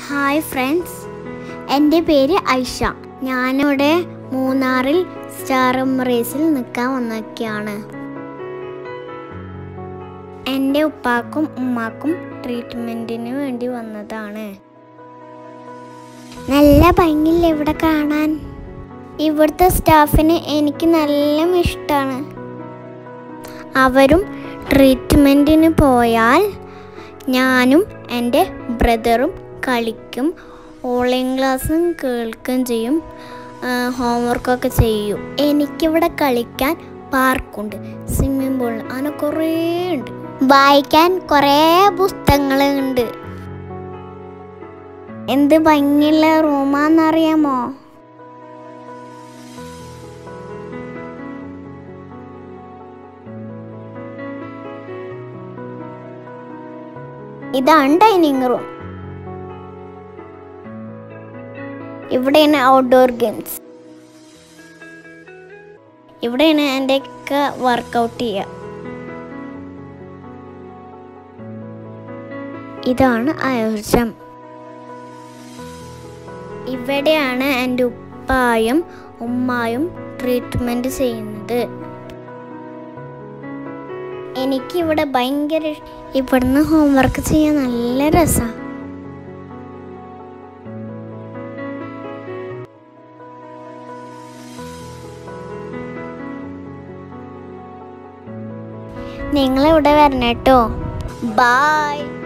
hi friends എൻ്റെ പേര് ഐഷ ഞാനിവിടെ മൂന്നാറിൽ സ്റ്റാർ റേസിൽ നിൽക്കാൻ വന്നൊക്കെയാണ് എൻ്റെ ഉപ്പാക്കും ഉമ്മാക്കും ട്രീറ്റ്മെൻറ്റിന് വേണ്ടി വന്നതാണ് നല്ല ഭംഗിയില്ല ഇവിടെ കാണാൻ ഇവിടുത്തെ സ്റ്റാഫിന് എനിക്ക് നല്ല ഇഷ്ടമാണ് അവരും ട്രീറ്റ്മെൻറ്റിന് പോയാൽ ഞാനും എൻ്റെ ബ്രദറും കളിക്കും ഓൺലൈൻ ക്ലാസ്സും കേൾക്കുകയും ചെയ്യും ഹോംവർക്കൊക്കെ ചെയ്യും എനിക്കിവിടെ കളിക്കാൻ പാർക്കുണ്ട് സ്വിമ്മിംഗ് പൂൾ അങ്ങനെ കുറേ ഉണ്ട് വായിക്കാൻ കുറേ പുസ്തകങ്ങളുണ്ട് എന്ത് ഭംഗിയുള്ള റൂമാന്നറിയാമോ ഇതാണ് ഡൈനിങ് റൂം ഇവിടെയാണ് ഔട്ട്ഡോർ ഗെയിംസ് ഇവിടെയാണ് എൻ്റെയൊക്കെ വർക്കൗട്ട് ചെയ്യുക ഇതാണ് ആയോജം ഇവിടെയാണ് എൻ്റെ ഉപ്പായും ഉമ്മായും ട്രീറ്റ്മെൻറ്റ് ചെയ്യുന്നത് എനിക്കിവിടെ ഭയങ്കര ഇഷ്- ഇവിടുന്ന് ഹോംവർക്ക് ചെയ്യാൻ നല്ല രസമാണ് നിങ്ങളിവിടെ വരണം കേട്ടോ ബായ്